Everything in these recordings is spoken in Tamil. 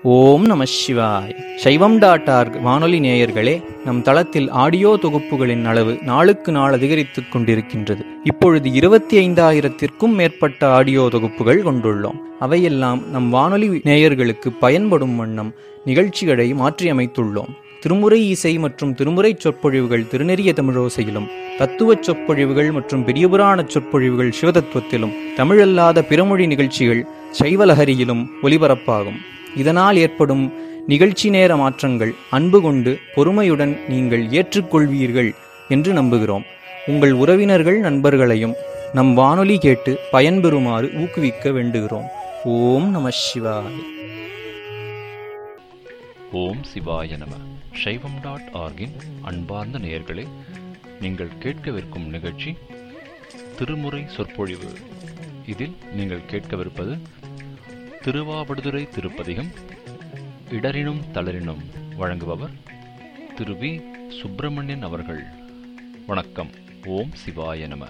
ஓம் நம சிவாய் சைவம் டாட் ஆர்க் வானொலி நேயர்களே நம் தளத்தில் ஆடியோ தொகுப்புகளின் அளவு நாளுக்கு நாள் அதிகரித்துக் கொண்டிருக்கின்றது இப்பொழுது இருபத்தி ஐந்தாயிரத்திற்கும் மேற்பட்ட ஆடியோ தொகுப்புகள் கொண்டுள்ளோம் அவையெல்லாம் நம் வானொலி நேயர்களுக்கு பயன்படும் வண்ணம் நிகழ்ச்சிகளை மாற்றியமைத்துள்ளோம் திருமுறை இசை மற்றும் திருமுறை சொற்பொழிவுகள் திருநெறிய தமிழோசையிலும் தத்துவச் சொற்பொழிவுகள் மற்றும் பெரியபுராண சொற்பொழிவுகள் சிவதத்துவத்திலும் தமிழல்லாத பிறமொழி நிகழ்ச்சிகள் சைவலஹரியிலும் ஒலிபரப்பாகும் இதனால் ஏற்படும் நிகழ்ச்சி நேர மாற்றங்கள் அன்பு கொண்டு பொறுமையுடன் நீங்கள் ஏற்றுக்கொள்வீர்கள் என்று நம்புகிறோம் உங்கள் உறவினர்கள் நண்பர்களையும் நம் வானொலி கேட்டு பயன்பெறுமாறு ஊக்குவிக்க வேண்டுகிறோம் ஓம் நம சிவாய ஓம் சிவாய நம சைவம் டாட் ஆர்கின் அன்பார்ந்த நேயர்களே நீங்கள் கேட்கவிருக்கும் நிகழ்ச்சி திருமுறை சொற்பொழிவு இதில் நீங்கள் கேட்கவிருப்பது திருவாவடுதுறை திருப்பதிகம் இடரினும் தளரினும் வழங்குபவர் திரு வி சுப்பிரமணியன் அவர்கள் வணக்கம் ஓம் சிவாய நம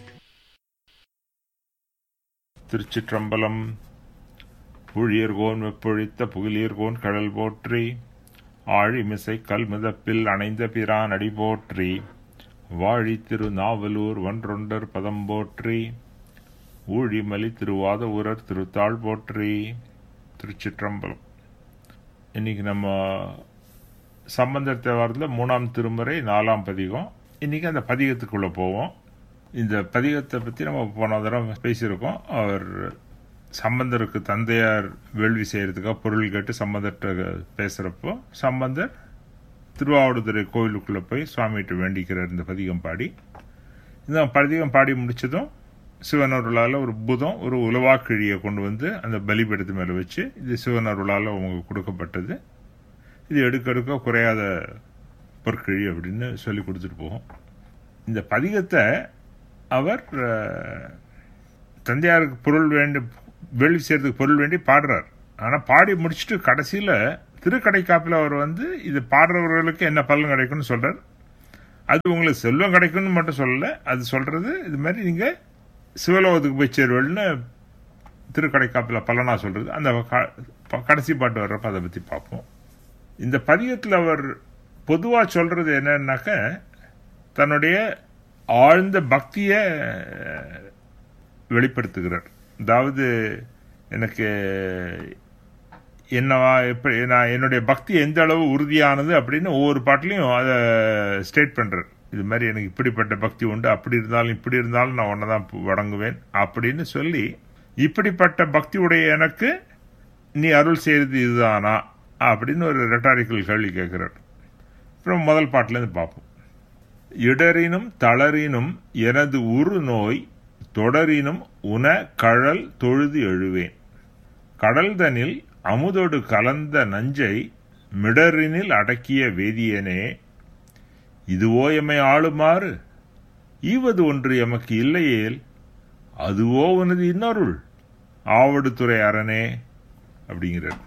திருச்சிற்றம்பலம் புழியர்கோன் வெப்பொழித்த புகிலியர்கோன் கடல் போற்றி ஆழிமிசை கல்மிதப்பில் அணைந்த பிரான் அடி போற்றி வாழி திரு நாவலூர் ஒன்றொண்டர் பதம் போற்றி ஊழிமலி திருவாத ஊரர் திருத்தாள் போற்றி திருச்சிற்றம்பலம் இன்னைக்கு நம்ம சம்பந்தர் தேவாரத்தில் மூணாம் திருமுறை நாலாம் பதிகம் இன்னைக்கு அந்த பதிகத்துக்குள்ள போவோம் இந்த பதிகத்தை பற்றி நம்ம போன தடவை பேசியிருக்கோம் அவர் சம்பந்தருக்கு தந்தையார் வேள்வி செய்யறதுக்காக பொருள் கேட்டு சம்பந்தர்கிட்ட பேசுறப்போ சம்பந்தர் திருவாவடுதுறை கோவிலுக்குள்ள போய் சுவாமிகிட்ட வேண்டிக்கிறார் இந்த பதிகம் பாடி இந்த பதிகம் பாடி முடிச்சதும் சிவனருளால் ஒரு புதம் ஒரு உலவாக்கிழியை கொண்டு வந்து அந்த பலிபீடத்து மேலே வச்சு இது சிவனருளால் அவங்க கொடுக்கப்பட்டது இது எடுக்க எடுக்க குறையாத பொற்கிழி அப்படின்னு சொல்லி கொடுத்துட்டு போகும் இந்த பதிகத்தை அவர் அஹ், தந்தையாருக்கு பொருள் வேண்டி வேள்வி செய்யறதுக்கு பொருள் வேண்டி பாடுறார் ஆனால் பாடி முடிச்சுட்டு கடைசியில் திருக்கடைக்காப்பில் அவர் வந்து இது பாடுறவர்களுக்கு என்ன பலன் கிடைக்கும்னு சொல்றார் அது உங்களுக்கு செல்வம் கிடைக்கும்னு மட்டும் சொல்லல அது சொல்றது இது மாதிரி நீங்க சிவலோகத்துக்கு போய் சேருவல்னு திருக்கடைக்காப்பில் பலனா சொல்றது அந்த க- ப- கடைசி பாட்டு வர்றப்ப அதை பத்தி பார்ப்போம் இந்த பதிகத்தில் அவர் பொதுவா சொல்றது என்னன்னாக்க தன்னுடைய ஆழ்ந்த பக்தியை வெளிப்படுத்துகிறார் அதாவது எனக்கு என்னவா எப்படி நான் என்னுடைய பக்தி எந்த அளவு உறுதியானது அப்படின்னு ஒவ்வொரு பாட்டிலையும் அதை ஸ்டேட் பண்றார் இது மாதிரி எனக்கு இப்படிப்பட்ட பக்தி உண்டு அப்படி இருந்தாலும் இப்படி இருந்தாலும் நான் உன்னை தான் வணங்குவேன் அப்படின்னு சொல்லி இப்படிப்பட்ட பக்தி உடைய எனக்கு நீ அருள் செய்யறது இதுதானா அப்படின்னு ஒரு ரெட்டாரிக்கல் கேள்வி கேட்கிறார் அப்புறம் முதல் பாட்டிலேருந்து பார்ப்போம் இடரினும் தளரினும் எனது உரு நோய் தொடரினும் உன கழல் தொழுது எழுவேன் கடல்தனில் அமுதொடு கலந்த நஞ்சை மிடரினில் அடக்கிய வேதியனே இதுவோ எம்மை ஆளுமாறு ஈவது ஒன்று எமக்கு இல்லையேல் அதுவோ உனது இன்னொருள் ஆவடுதுறை அரணே அப்படிங்கிறார்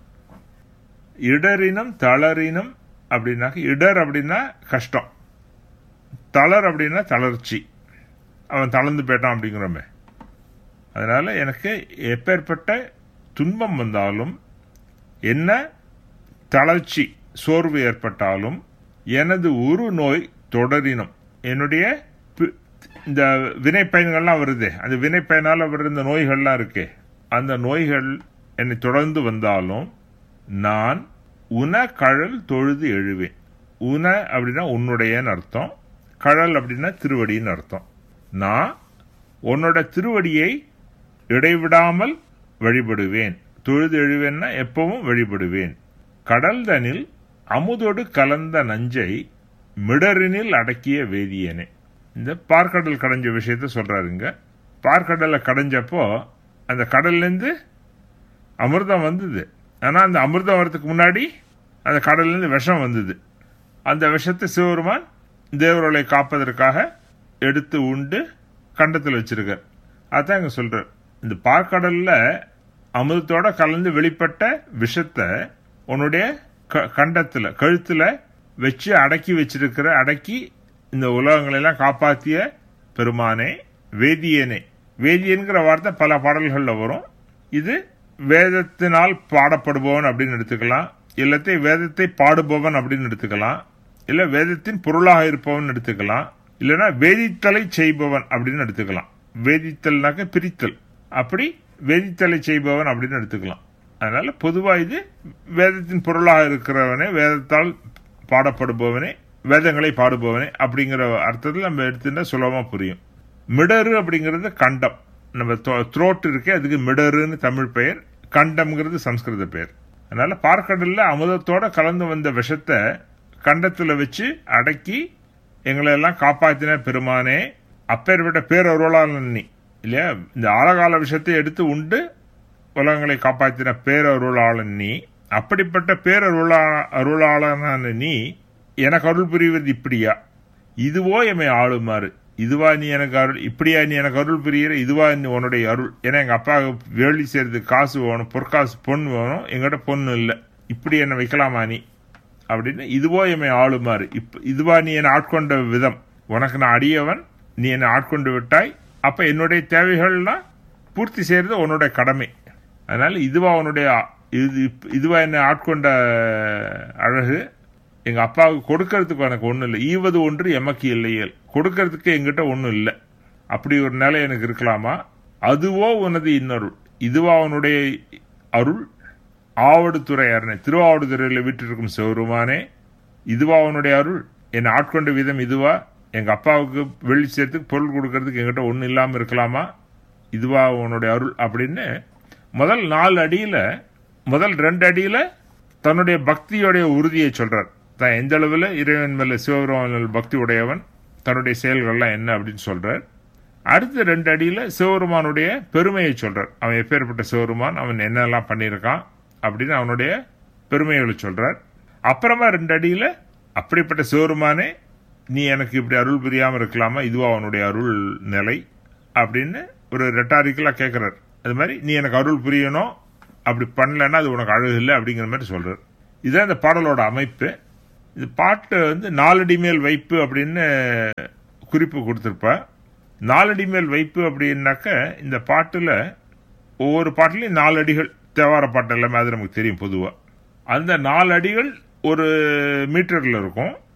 இடரினும் தளரினும் அப்படின்னாக்க இடர் அப்படின்னா கஷ்டம் தளர் அப்படின்னா தளர்ச்சி அவன் தளர்ந்து போயிட்டான் அப்படிங்கிறோமே அதனால எனக்கு எப்பேற்பட்ட துன்பம் வந்தாலும் என்ன தளர்ச்சி சோர்வு ஏற்பட்டாலும் எனது உரு நோய் தொடரினும் என்னுடைய பி- இந்த வினை பயன்கள்லாம் வருதே அந்த வினை பயனால வர்ற இந்த நோய்கள்லாம் இருக்கே அந்த நோய்கள் என்னை தொடர்ந்து வந்தாலும் நான் உன கழல் தொழுது எழுவேன் உன அப்படின்னா உன்னுடையன்னு அர்த்தம் கழல் அப்படின்னா திருவடின்னு அர்த்தம் நான் உன்னோட திருவடியை இடைவிடாமல் வழிபடுவேன் தொழுது எழுவேன்னா எப்பவும் வழிபடுவேன் கடல்தனில் அமுதோடு கலந்த நஞ்சை மிடரினில் அடக்கிய வேதியனே இந்த பார்க்கடல் கடைஞ்ச விஷயத்த சொல்றாருங்க பார்க்கடலை கடைஞ்சப்போ அந்த கடல்லேருந்து அமிர்தம் வந்தது ஆனால் அந்த அமிர்தம் வரதுக்கு முன்னாடி அந்த கடல்லேருந்து விஷம் வந்தது அந்த விஷத்தை சிவபெருமான் தேவர்களை காப்பதற்காக எடுத்து உண்டு கண்டத்தில் வச்சிருக்கார் அதான் இங்க சொல்றார் இந்த பார்க்கடல்ல அமிர்தத்தோட கலந்து வெளிப்பட்ட விஷத்தை உன்னுடைய க- கண்டத்துல கழுத்துல வச்சு அடக்கி வச்சிருக்கிற அடக்கி இந்த உலகங்களெல்லாம் காப்பாத்திய பெருமானே வேதியனே வேதியன்கிற வார்த்தை பல பாடல்கள்ல வரும் இது வேதத்தினால் பாடப்படுபவன் அப்படின்னு எடுத்துக்கலாம் இல்லத்தை வேதத்தை பாடுபவன் அப்படின்னு எடுத்துக்கலாம் இல்ல வேதத்தின் பொருளாக இருப்பவன் எடுத்துக்கலாம் இல்லைன்னா வேதித்தலை செய்பவன் அப்படின்னு எடுத்துக்கலாம் வேதித்தல்னாக்க பிரித்தல் அப்படி வேதித்தலை செய்பவன் அப்படின்னு எடுத்துக்கலாம் அதனால பொதுவா இது வேதத்தின் பொருளாக இருக்கிறவனே வேதத்தால் பாடப்படுபவனே வேதங்களை பாடுபவனே அப்படிங்கிற அர்த்தத்தில் நம்ம எடுத்துட்டா சுலபமா புரியும் மிடரு அப்படிங்கிறது கண்டம் நம்ம த்ரோட் இருக்கே அதுக்கு மிடருன்னு தமிழ் பெயர் கண்டம்ங்கிறது சம்ஸ்கிருத பெயர் அதனால பார்க்கடல்ல அமுதத்தோட கலந்து வந்த விஷத்தை கண்டத்துல வச்சு அடக்கி எங்களை எல்லாம் காப்பாத்தின பெருமானே அப்பேற்பட்ட பேரருளாளன் நீ இல்லையா இந்த ஆழகால விஷயத்தை எடுத்து உண்டு உலகங்களை காப்பாற்றின பேரருளாளன் நீ அப்படிப்பட்ட பேரருளா அருளாளனான நீ எனக்கு அருள் புரிவது இப்படியா இதுவோ எம்மை ஆளுமாறு இதுவா நீ எனக்கு அருள் இப்படியா நீ எனக்கு அருள் புரியிற இதுவா நீ உன்னுடைய அருள் ஏன்னா எங்க அப்பா வேலி செய்யறதுக்கு காசு வேணும் பொற்காசு பொண்ணு வேணும் எங்கிட்ட பொண்ணு இல்லை இப்படி என்ன வைக்கலாமா நீ அப்படின்னு இதுவோ எம்மை ஆளுமாறு இப்ப இதுவா நீ என்னை ஆட்கொண்ட விதம் உனக்கு நான் அடியவன் நீ என்னை ஆட்கொண்டு விட்டாய் அப்ப என்னுடைய தேவைகள்லாம் பூர்த்தி செய்யறது உன்னுடைய கடமை அதனால இதுவா உன்னுடைய இது இதுவா என்னை ஆட்கொண்ட அழகு எங்க அப்பாவுக்கு கொடுக்கறதுக்கு எனக்கு ஒன்றும் இல்லை ஈவது ஒன்று எமக்கு இல்லையல் கொடுக்கறதுக்கு எங்கிட்ட ஒன்றும் இல்லை அப்படி ஒரு நிலை எனக்கு இருக்கலாமா அதுவோ உனது இன்னருள் இதுவா அவனுடைய அருள் ஆவடுதுறை அரணை திருவாவடுதுறையில் வீட்டிருக்கும் சிவருமானே இதுவா அவனுடைய அருள் என்னை ஆட்கொண்ட விதம் இதுவா எங்க அப்பாவுக்கு வெள்ளி சேர்த்துக்கு பொருள் கொடுக்கறதுக்கு எங்கிட்ட ஒன்றும் இல்லாமல் இருக்கலாமா இதுவா உன்னுடைய அருள் அப்படின்னு முதல் நாலு அடியில முதல் ரெண்டு அடியில தன்னுடைய பக்தியோடைய உறுதியை சொல்றார் தான் எந்த அளவில் இறைவன் மேல சிவபெருமான் பக்தி உடையவன் தன்னுடைய செயல்கள்லாம் என்ன அப்படின்னு சொல்றார் அடுத்த ரெண்டு அடியில சிவபெருமானுடைய பெருமையை சொல்றார் அவன் எப்பேற்பட்ட சிவபெருமான் அவன் என்னெல்லாம் பண்ணியிருக்கான் அப்படின்னு அவனுடைய பெருமைகளை சொல்றார் அப்புறமா ரெண்டு அடியில அப்படிப்பட்ட சிவபெருமானே நீ எனக்கு இப்படி அருள் புரியாம இருக்கலாமா இதுவா அவனுடைய அருள் நிலை அப்படின்னு ஒரு ரெட்டாரிக்கலா கேட்கிறார் அது மாதிரி நீ எனக்கு அருள் புரியணும் அப்படி பண்ணலன்னா அது உனக்கு அழகு இல்லை அப்படிங்கிற மாதிரி சொல்றார் இதுதான் இந்த பாடலோட அமைப்பு இது பாட்டு வந்து நாலடி மேல் வைப்பு அப்படின்னு குறிப்பு கொடுத்துருப்பா நாலடி மேல் வைப்பு அப்படின்னாக்க இந்த பாட்டுல ஒவ்வொரு பாட்டுலையும் நாலு அடிகள் தேவார பாட்டு எல்லாமே அது நமக்கு தெரியும் பொதுவா அந்த நாலு அடிகள் ஒரு மீட்டர்ல இருக்கும்